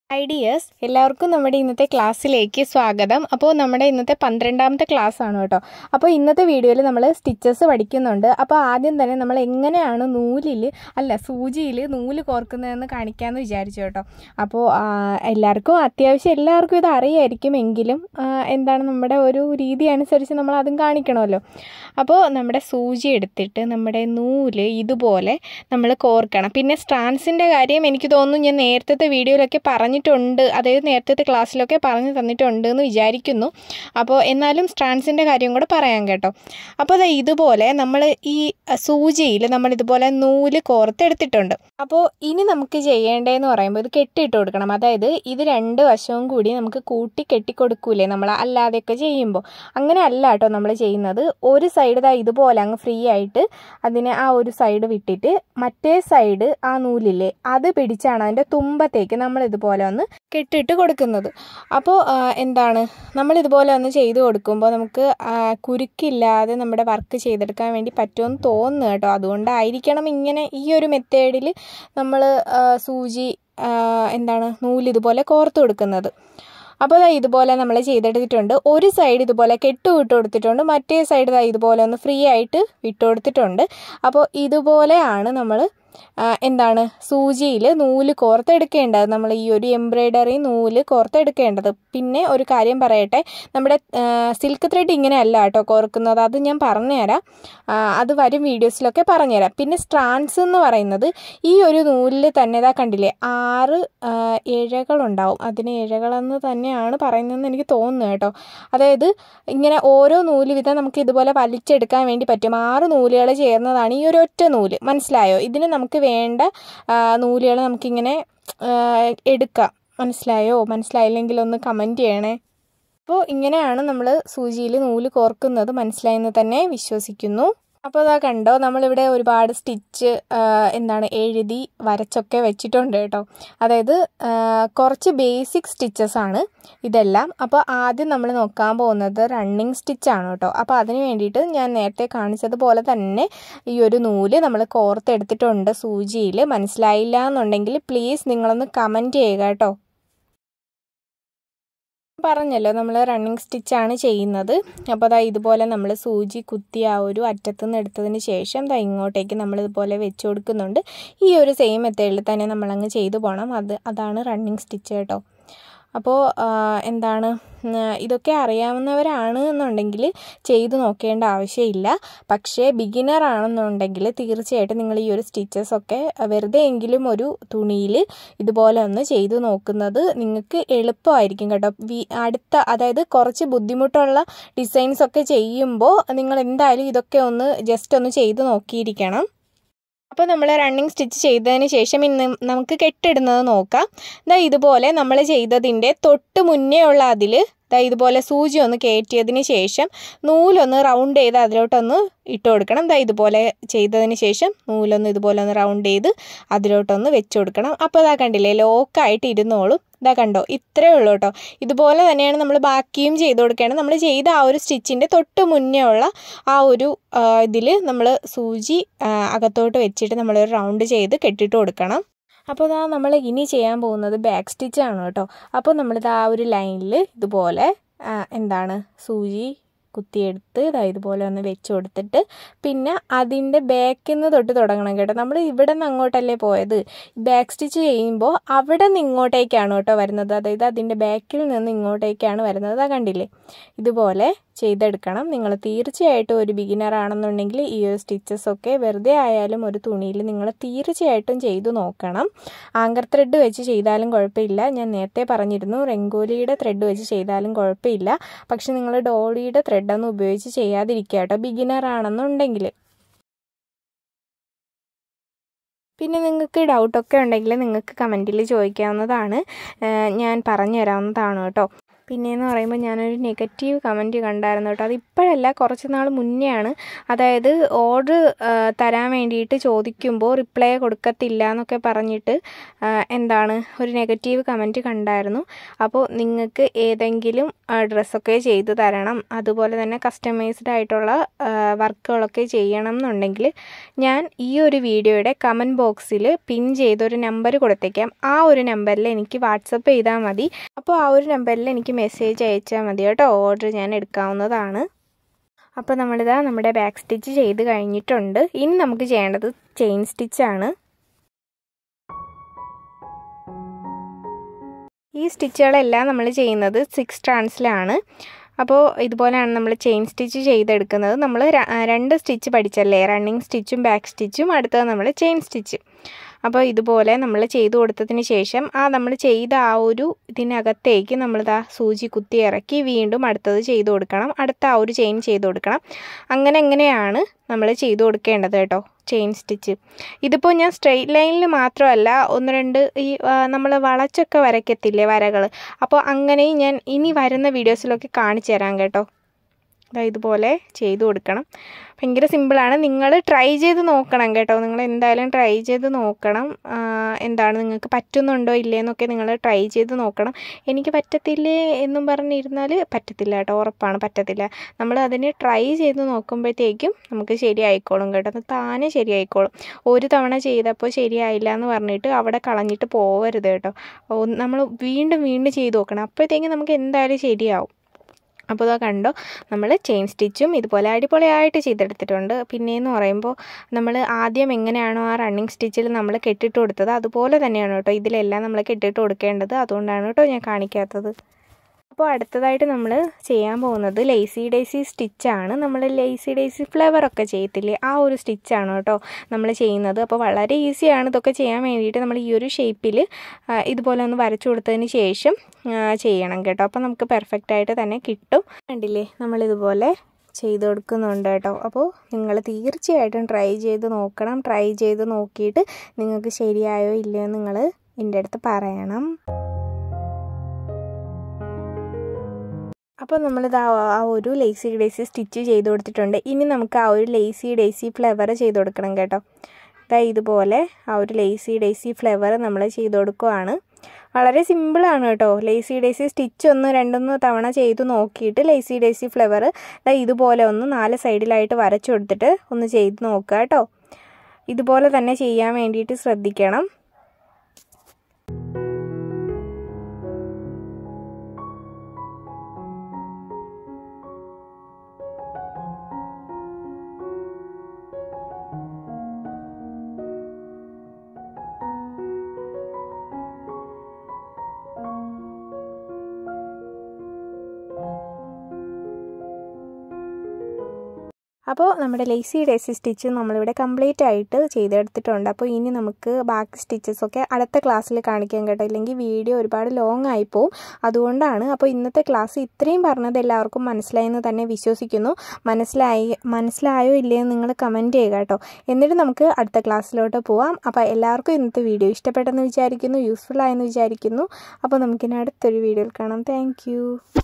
ideas എല്ലാവർക്കും നമ്മുടെ ഇന്നത്തെ ക്ലാസ്സിലേക്ക് സ്വാഗതം അപ്പോൾ നമ്മുടെ ഇന്നത്തെ പന്ത്രണ്ടാമത്തെ ക്ലാസ് ആണ് കേട്ടോ അപ്പോൾ ഇന്നത്തെ വീഡിയോയിൽ നമ്മൾ സ്റ്റിച്ചസ് പഠിക്കുന്നുണ്ട് അപ്പോൾ ആദ്യം തന്നെ നമ്മൾ എങ്ങനെയാണ് നൂലിൽ അല്ല സൂചിയിൽ നൂല് കോർക്കുന്നതെന്ന് കാണിക്കാമെന്ന് വിചാരിച്ചു കേട്ടോ അപ്പോൾ ആ, എല്ലാവർക്കും അത്യാവശ്യം എല്ലാവർക്കും ഇത് അറിയായിരിക്കും എങ്കിലും ആ, എന്താണ് നമ്മുടെ ഒരു രീതി അനുസരിച്ച് നമ്മൾ അതും കാണിക്കണമല്ലോ അപ്പോൾ നമ്മുടെ സൂചി എടുത്തിട്ട് നമ്മുടെ നൂല് ഇതുപോലെ നമ്മൾ കോർക്കണം പിന്നെ സ്ട്രാൻസിൻ്റെ കാര്യം എനിക്ക് തോന്നുന്നു ഞാൻ നേരത്തെ വീഡിയോയിലൊക്കെ പറഞ്ഞിട്ടുണ്ട് അതായത് നേരത്തെ ക്ലാസ്സിലൊക്കെ പറഞ്ഞു തന്നിട്ടുണ്ട് എന്ന് വിചാരിക്കുന്നു അപ്പോൾ എന്നാലും സ്ട്രാൻസിൻ്റെ കാര്യം കൂടെ പറയാം കേട്ടോ അപ്പോൾ ദാ ഇതുപോലെ നമ്മൾ ഈ സൂചിയിൽ നമ്മൾ ഇതുപോലെ നൂല് കോർത്തെടുത്തിട്ടുണ്ട് അപ്പോൾ ഇനി നമുക്ക് ചെയ്യേണ്ടതെന്ന് പറയുമ്പോൾ ഇത് കെട്ടിയിട്ട് കൊടുക്കണം അതായത് ഇത് രണ്ട് വശവും കൂടി നമുക്ക് കൂട്ടി കെട്ടിക്കൊടുക്കൂലേ നമ്മൾ അല്ലാതെയൊക്കെ ചെയ്യുമ്പോൾ അങ്ങനെ അല്ല കേട്ടോ നമ്മൾ ചെയ്യുന്നത് ഒരു സൈഡ് ദാ ഇതുപോലെ അങ്ങ് ഫ്രീ ആയിട്ട് അതിനെ ആ ഒരു സൈഡ് വിട്ടിട്ട് മറ്റേ സൈഡ് ആ നൂലില്ലേ അത് പിടിച്ചാണ് അതിൻ്റെ തുമ്പത്തേക്ക് നമ്മൾ ഇതുപോലെ ഒന്ന് കെട്ടിട്ട് കൊടുക്കുന്നത് അപ്പോൾ ആ, എന്താണ് നമ്മൾ ഇതുപോലെ ഒന്ന് ചെയ്ത് കൊടുക്കുമ്പോൾ നമുക്ക് ആ, കുരുക്കില്ലാതെ നമ്മുടെ വർക്ക് ചെയ്തെടുക്കാൻ വേണ്ടി പറ്റുമെന്ന് തോന്നുന്നു കേട്ടോ അതുകൊണ്ടായിരിക്കണം ഇങ്ങനെ ഈ ഒരു മെത്തേഡിൽ നമ്മൾ സൂചി ആ, എന്താണ് നൂല് ഇതുപോലെ കോർത്ത് കൊടുക്കുന്നത് അപ്പോൾ ദാ ഇതുപോലെ നമ്മൾ ചെയ്തെടുത്തിട്ടുണ്ട് ഒരു സൈഡ് ഇതുപോലെ കെട്ട് വിട്ട് കൊടുത്തിട്ടുണ്ട് മറ്റേ സൈഡ് ദാ ഇതുപോലെ ഒന്ന് ഫ്രീ ആയിട്ട് വിട്ട് കൊടുത്തിട്ടുണ്ട് അപ്പോൾ ഇതുപോലെയാണ് നമ്മൾ എന്താണ് സൂചിയിൽ നൂല് കോർത്തെടുക്കേണ്ടത് നമ്മൾ ഈ ഒരു എംബ്രോയ്ഡറി നൂല് കോർത്തെടുക്കേണ്ടത് പിന്നെ ഒരു കാര്യം പറയട്ടെ നമ്മുടെ സിൽക്ക് ത്രെഡ് ഇങ്ങനെ അല്ല കേട്ടോ കോർക്കുന്നത് അത് ഞാൻ പറഞ്ഞുതരാം ആ, അത് വരും വീഡിയോസിലൊക്കെ പറഞ്ഞുതരാം പിന്നെ സ്ട്രാൻസ് എന്ന് പറയുന്നത് ഈ ഒരു നൂലിൽ തന്നെ ഇതാ കണ്ടില്ലേ ആറ് ആ, ഇഴകളുണ്ടാവും അതിന് ഇഴകളെന്ന് തന്നെയാണ് പറയുന്നതെന്ന് എനിക്ക് തോന്നുന്നു കേട്ടോ അതായത് ഇങ്ങനെ ഓരോ നൂല് വീതം നമുക്ക് ഇതുപോലെ വലിച്ചെടുക്കാൻ വേണ്ടി പറ്റും ആറ് നൂലുകൾ ചേർന്നതാണ് ഈ ഒരു ഒറ്റ നൂല് മനസ്സിലായോ ഇതിന് നമുക്ക് വേണ്ട നൂലുകൾ നമുക്കിങ്ങനെ ആ, എടുക്കാം മനസ്സിലായോ മനസ്സിലായില്ലെങ്കിൽ ഒന്ന് കമൻറ്റ് ചെയ്യണേ അപ്പോൾ ഇങ്ങനെയാണ് നമ്മൾ സൂചിയിൽ നൂല് കോർക്കുന്നത് മനസ്സിലായെന്ന് തന്നെ വിശ്വസിക്കുന്നു അപ്പോൾ അതാ കണ്ടോ നമ്മളിവിടെ ഒരുപാട് സ്റ്റിച്ച് എന്താണ് എഴുതി വരച്ചൊക്കെ വെച്ചിട്ടുണ്ട് കേട്ടോ അതായത് ആ, കുറച്ച് ബേസിക് സ്റ്റിച്ചസ് ആണ് ഇതെല്ലാം അപ്പോൾ ആദ്യം നമ്മൾ നോക്കാൻ പോകുന്നത് റണ്ണിങ് സ്റ്റിച്ചാണ് കേട്ടോ അപ്പോൾ അതിന് വേണ്ടിയിട്ട് ഞാൻ നേരത്തെ കാണിച്ചതുപോലെ തന്നെ ഈ ഒരു നൂല് നമ്മൾ കോർത്തെടുത്തിട്ടുണ്ട് സൂചിയിൽ മനസ്സിലായില്ല എന്നുണ്ടെങ്കിൽ പ്ലീസ് നിങ്ങളൊന്ന് കമൻറ്റ് ചെയ്യുക കേട്ടോ പറഞ്ഞല്ലോ നമ്മൾ റണ്ണിങ് സ്റ്റിച്ചാണ് ചെയ്യുന്നത് അപ്പോൾ ദാ ഇതുപോലെ നമ്മൾ സൂചി കുത്തി ആ ഒരു അറ്റത്തു നിന്ന് എടുത്തതിന് ശേഷം ദാ ഇങ്ങോട്ടേക്ക് നമ്മൾ ഇതുപോലെ വെച്ച് കൊടുക്കുന്നുണ്ട് ഈ ഒരു സെയിം മെത്തേഡിൽ തന്നെ നമ്മളങ്ങ് ചെയ്തു പോകണം അത് അതാണ് റണ്ണിങ് സ്റ്റിച്ച് കേട്ടോ അപ്പോൾ എന്താണ് ഉം, ഇതൊക്കെ അറിയാവുന്നവരാണ് എന്നുണ്ടെങ്കിൽ ചെയ്തു നോക്കേണ്ട ആവശ്യമില്ല പക്ഷേ ബിഗിനർ ആണെന്നുണ്ടെങ്കിൽ തീർച്ചയായിട്ടും നിങ്ങൾ ഈ ഒരു സ്റ്റിച്ചസ് ഒക്കെ വെറുതെ എങ്കിലും ഒരു തുണിയിൽ ഇതുപോലെ ഒന്ന് ചെയ്തു നോക്കുന്നത് നിങ്ങൾക്ക് എളുപ്പമായിരിക്കും കേട്ടോ വി അടുത്ത അതായത് കുറച്ച് ബുദ്ധിമുട്ടുള്ള ഡിസൈൻസ് ഒക്കെ ചെയ്യുമ്പോൾ നിങ്ങൾ എന്തായാലും ഇതൊക്കെ ഒന്ന് ജസ്റ്റ് ഒന്ന് ചെയ്ത് നോക്കിയിരിക്കണം അപ്പോൾ നമ്മൾ റണ്ണിങ് സ്റ്റിച്ച് ചെയ്തതിന് ശേഷം ഇന്ന് നമുക്ക് കെട്ടിടുന്നത് നോക്കാം ദാ ഇതുപോലെ നമ്മൾ ചെയ്തതിൻ്റെ തൊട്ട് മുന്നേ ഉള്ള അതിൽ ദാ ഇതുപോലെ സൂചി ഒന്ന് കയറ്റിയതിന് ശേഷം നൂലൊന്ന് റൗണ്ട് ചെയ്ത് അതിലോട്ടൊന്ന് ഇട്ട് കൊടുക്കണം ദാ ഇതുപോലെ ചെയ്തതിന് ശേഷം നൂലൊന്ന് ഇതുപോലെ ഒന്ന് റൗണ്ട് ചെയ്ത് അതിലോട്ടൊന്ന് വെച്ച് കൊടുക്കണം അപ്പോൾ ഇതാ കണ്ടില്ലേ ലോക്കായിട്ട് ഇരുന്നോളും ഇതാ കണ്ടോ ഇത്രയേ ഉള്ളൂ കേട്ടോ ഇതുപോലെ തന്നെയാണ് നമ്മൾ ബാക്കിയും ചെയ്ത് കൊടുക്കേണ്ടത് നമ്മൾ ചെയ്ത ആ ഒരു സ്റ്റിച്ചിൻ്റെ തൊട്ട് മുന്നേ ഉള്ള ആ ഒരു ഇതിൽ നമ്മൾ സൂചി ആ, അകത്തോട്ട് വെച്ചിട്ട് നമ്മളൊരു റൗണ്ട് ചെയ്ത് കെട്ടിട്ട് കൊടുക്കണം അപ്പോൾ ഇതാ നമ്മൾ ഇനി ചെയ്യാൻ പോകുന്നത് ബാക്ക് സ്റ്റിച്ചാണ് കേട്ടോ അപ്പോൾ നമ്മളിത് ആ ഒരു ലൈനിൽ ഇതുപോലെ ആ, എന്താണ് സൂചി കുത്തിയെടുത്ത് ഇതാ ഇതുപോലെ ഒന്ന് വെച്ച് കൊടുത്തിട്ട് പിന്നെ അതിൻ്റെ ബാക്കിൽ നിന്ന് തൊട്ട് തുടങ്ങണം കേട്ടോ നമ്മൾ ഇവിടെ നിന്ന് അങ്ങോട്ടല്ലേ പോയത് ബാക്ക് സ്റ്റിച്ച് ചെയ്യുമ്പോൾ അവിടെ നിന്ന് ഇങ്ങോട്ടേക്കാണ് കേട്ടോ വരുന്നത് അതായത് അതിൻ്റെ ബാക്കിൽ നിന്ന് ഇങ്ങോട്ടേക്കാണ് വരുന്നത് അതാ കണ്ടില്ലേ ഇതുപോലെ ചെയ്തെടുക്കണം നിങ്ങൾ തീർച്ചയായിട്ടും ഒരു ബിഗിനർ ആണെന്നുണ്ടെങ്കിൽ ഈ ഒരു സ്റ്റിച്ചസ് ഒക്കെ വെറുതെ ആയാലും ഒരു തുണിയിൽ നിങ്ങൾ തീർച്ചയായിട്ടും ചെയ്തു നോക്കണം ആങ്കർ ത്രെഡ് വെച്ച് ചെയ്താലും കുഴപ്പമില്ല ഞാൻ നേരത്തെ പറഞ്ഞിരുന്നു റെങ്കോലിയുടെ ത്രെഡ് വെച്ച് ചെയ്താലും കുഴപ്പമില്ല പക്ഷെ നിങ്ങൾ ഡോളിയുടെ ത്രെഡൊന്നും ഉപയോഗിച്ച് ചെയ്യാതിരിക്കുക കേട്ടോ ബിഗിനർ ആണെന്നുണ്ടെങ്കിൽ പിന്നെ നിങ്ങൾക്ക് ഡൗട്ടൊക്കെ ഉണ്ടെങ്കിൽ നിങ്ങൾക്ക് കമൻറ്റിൽ ചോദിക്കാവുന്നതാണ് ഏഹ് ഞാൻ പറഞ്ഞു തരാവുന്നതാണ് കേട്ടോ പിന്നെയെന്ന് പറയുമ്പോൾ ഞാനൊരു നെഗറ്റീവ് കമൻറ്റ് കണ്ടായിരുന്നു കേട്ടോ അത് ഇപ്പോഴല്ല കുറച്ച് നാൾ മുന്നെയാണ് അതായത് ഓർഡർ തരാൻ വേണ്ടിയിട്ട് ചോദിക്കുമ്പോൾ റിപ്ലൈ കൊടുക്കത്തില്ല എന്നൊക്കെ പറഞ്ഞിട്ട് ആ, എന്താണ് ഒരു നെഗറ്റീവ് കമൻറ്റ് കണ്ടായിരുന്നു അപ്പോൾ നിങ്ങൾക്ക് ഏതെങ്കിലും ഡ്രസ്സൊക്കെ ചെയ്തു തരണം അതുപോലെ തന്നെ കസ്റ്റമൈസ്ഡ് ആയിട്ടുള്ള വർക്കുകളൊക്കെ ചെയ്യണം എന്നുണ്ടെങ്കിൽ ഞാൻ ഈ ഒരു വീഡിയോയുടെ കമൻറ്റ് ബോക്സിൽ പിൻ ചെയ്തൊരു നമ്പർ കൊടുത്തേക്കാം ആ ഒരു നമ്പറിൽ എനിക്ക് വാട്സപ്പ് ചെയ്താൽ മതി അപ്പോൾ ആ ഒരു നമ്പറിൽ എനിക്ക് മെസ്സേജ് അയച്ചാൽ മതി കേട്ടോ ഓർഡർ ഞാൻ എടുക്കാവുന്നതാണ് അപ്പോൾ നമ്മളിതാ നമ്മുടെ ബാക്ക് സ്റ്റിച്ച് ചെയ്ത് കഴിഞ്ഞിട്ടുണ്ട് ഇനി നമുക്ക് ചെയ്യേണ്ടത് ചെയിൻ സ്റ്റിച്ചാണ് ഈ സ്റ്റിച്ചുകളെല്ലാം നമ്മൾ ചെയ്യുന്നത് സിക്സ് ട്രാൻസിലാണ് അപ്പോൾ ഇതുപോലെയാണ് നമ്മൾ ചെയിൻ സ്റ്റിച്ച് ചെയ്തെടുക്കുന്നത് നമ്മൾ രണ്ട് സ്റ്റിച്ച് പഠിച്ചല്ലേ റണ്ണിങ് സ്റ്റിച്ചും ബാക്ക് സ്റ്റിച്ചും അടുത്തത് നമ്മൾ ചെയിൻ സ്റ്റിച്ച് അപ്പോൾ ഇതുപോലെ നമ്മൾ ചെയ്തു കൊടുത്തതിന് ശേഷം ആ നമ്മൾ ചെയ്ത ആ ഒരു ഇതിനകത്തേക്ക് നമ്മളിതാ സൂചി കുത്തി ഇറക്കി വീണ്ടും അടുത്തത് ചെയ്തു കൊടുക്കണം അടുത്ത ആ ഒരു ചെയിൻ ചെയ്തു കൊടുക്കണം അങ്ങനെ എങ്ങനെയാണ് നമ്മൾ ചെയ്തു കൊടുക്കേണ്ടത് കേട്ടോ ചെയിൻ സ്റ്റിച്ച് ഇതിപ്പോൾ ഞാൻ സ്ട്രെയിറ്റ് ലൈനിൽ മാത്രമല്ല ഒന്ന് രണ്ട് ഈ നമ്മൾ വളച്ചൊക്കെ വരയ്ക്കത്തില്ലേ വരകൾ അപ്പോൾ അങ്ങനെയും ഞാൻ ഇനി വരുന്ന വീഡിയോസിലൊക്കെ കാണിച്ചു തരാം കേട്ടോ ദാ ഇതുപോലെ ചെയ്തു കൊടുക്കണം ഭയങ്കര സിമ്പിളാണ് നിങ്ങൾ ട്രൈ ചെയ്ത് നോക്കണം കേട്ടോ നിങ്ങൾ എന്തായാലും ട്രൈ ചെയ്ത് നോക്കണം ആ, എന്താണ് നിങ്ങൾക്ക് പറ്റുന്നുണ്ടോ ഇല്ലേ എന്നൊക്കെ നിങ്ങൾ ട്രൈ ചെയ്ത് നോക്കണം എനിക്ക് പറ്റത്തില്ലേ എന്നും പറഞ്ഞിരുന്നാൽ പറ്റത്തില്ല കേട്ടോ ഉറപ്പാണ് പറ്റത്തില്ല നമ്മൾ അതിന് ട്രൈ ചെയ്ത് നോക്കുമ്പോഴത്തേക്കും നമുക്ക് ശരിയായിക്കോളും കേട്ടോ അത് താനെ ശരിയായിക്കോളും ഒരു തവണ ചെയ്തപ്പോൾ ശരിയായില്ല എന്ന് പറഞ്ഞിട്ട് അവിടെ കളഞ്ഞിട്ട് പോവരുത് കേട്ടോ നമ്മൾ വീണ്ടും വീണ്ടും ചെയ്ത് നോക്കണം അപ്പോഴത്തേക്കും നമുക്ക് എന്തായാലും ശരിയാവും അപ്പോൾ ഇതാ കണ്ടോ നമ്മൾ ചെയിൻ സ്റ്റിച്ചും ഇതുപോലെ അടിപൊളിയായിട്ട് ചെയ്തെടുത്തിട്ടുണ്ട് പിന്നെയെന്ന് പറയുമ്പോൾ നമ്മൾ ആദ്യം എങ്ങനെയാണോ ആ റണ്ണിങ് സ്റ്റിച്ചിൽ നമ്മൾ കെട്ടിട്ട് കൊടുത്തത് അതുപോലെ തന്നെയാണ് കേട്ടോ ഇതിലെല്ലാം നമ്മൾ കെട്ടിട്ട് കൊടുക്കേണ്ടത് അതുകൊണ്ടാണ് കേട്ടോ ഞാൻ കാണിക്കാത്തത് അപ്പോൾ അടുത്തതായിട്ട് നമ്മൾ ചെയ്യാൻ പോകുന്നത് ലേസി ഡേസി സ്റ്റിച്ചാണ് നമ്മൾ ലേസി ഡേസി ഫ്ലവറൊക്കെ ചെയ്യത്തില്ലേ ആ ഒരു സ്റ്റിച്ചാണ് കേട്ടോ നമ്മൾ ചെയ്യുന്നത് അപ്പോൾ വളരെ ഈസിയാണ് ഇതൊക്കെ ചെയ്യാൻ വേണ്ടിയിട്ട് നമ്മൾ ഈ ഒരു ഷേപ്പിൽ ഇതുപോലെ ഒന്ന് വരച്ചു കൊടുത്തതിന് ശേഷം ആ, ചെയ്യണം കേട്ടോ അപ്പോൾ നമുക്ക് പെർഫെക്റ്റ് ആയിട്ട് തന്നെ കിട്ടും കണ്ടില്ലേ നമ്മളിതുപോലെ ചെയ്ത് കൊടുക്കുന്നുണ്ട് കേട്ടോ അപ്പോൾ നിങ്ങൾ തീർച്ചയായിട്ടും ട്രൈ ചെയ്ത് നോക്കണം ട്രൈ ചെയ്ത് നോക്കിയിട്ട് നിങ്ങൾക്ക് ശരിയായോ ഇല്ലയോ നിങ്ങൾ എൻ്റെ അടുത്ത് പറയണം അപ്പോൾ നമ്മളിത് ആ ആ ഒരു ലേസി ഡേസി സ്റ്റിച്ച് ചെയ്ത് കൊടുത്തിട്ടുണ്ട് ഇനി നമുക്ക് ആ ഒരു ലേസി ഡേസി ഫ്ലവർ ചെയ്ത് കൊടുക്കണം കേട്ടോ ദാ ഇതുപോലെ ആ ഒരു ലേസി ഡേസി ഫ്ലവർ നമ്മൾ ചെയ്ത് കൊടുക്കുവാണ് വളരെ സിമ്പിളാണ് കേട്ടോ ലേസി ഡേസി സ്റ്റിച്ച് ഒന്ന് രണ്ടൊന്ന് തവണ ചെയ്ത് നോക്കിയിട്ട് ലേസി ഡേസി ഫ്ലവർ ദാ ഇതുപോലെ ഒന്ന് നാല് സൈഡിലായിട്ട് വരച്ചു കൊടുത്തിട്ട് ഒന്ന് ചെയ്ത് നോക്കുക കേട്ടോ ഇതുപോലെ തന്നെ ചെയ്യാൻ വേണ്ടിയിട്ട് ശ്രദ്ധിക്കണം അപ്പോൾ നമ്മുടെ ലേസി ഡേസി സ്റ്റിച്ച് നമ്മളിവിടെ കംപ്ലീറ്റ് ആയിട്ട് ചെയ്തെടുത്തിട്ടുണ്ട് അപ്പോൾ ഇനി നമുക്ക് ബാക്കി സ്റ്റിച്ചസ് ഒക്കെ അടുത്ത ക്ലാസ്സിൽ കാണിക്കാൻ കേട്ടോ ഇല്ലെങ്കിൽ വീഡിയോ ഒരുപാട് ലോങ് ആയിപ്പോവും അതുകൊണ്ടാണ് അപ്പോൾ ഇന്നത്തെ ക്ലാസ് ഇത്രയും പറഞ്ഞത് എല്ലാവർക്കും മനസ്സിലായെന്ന് തന്നെ വിശ്വസിക്കുന്നു മനസ്സിലായി മനസ്സിലായോ ഇല്ലയോ നിങ്ങൾ കമൻറ്റ് ചെയ്യുക കേട്ടോ എന്നിട്ട് നമുക്ക് അടുത്ത ക്ലാസ്സിലോട്ട് പോവാം അപ്പോൾ എല്ലാവർക്കും ഇന്നത്തെ വീഡിയോ ഇഷ്ടപ്പെട്ടെന്ന് വിചാരിക്കുന്നു യൂസ്ഫുൾ ആയെന്ന് വിചാരിക്കുന്നു അപ്പോൾ നമുക്കിനി അടുത്തൊരു വീഡിയോയിൽ കാണാം താങ്ക്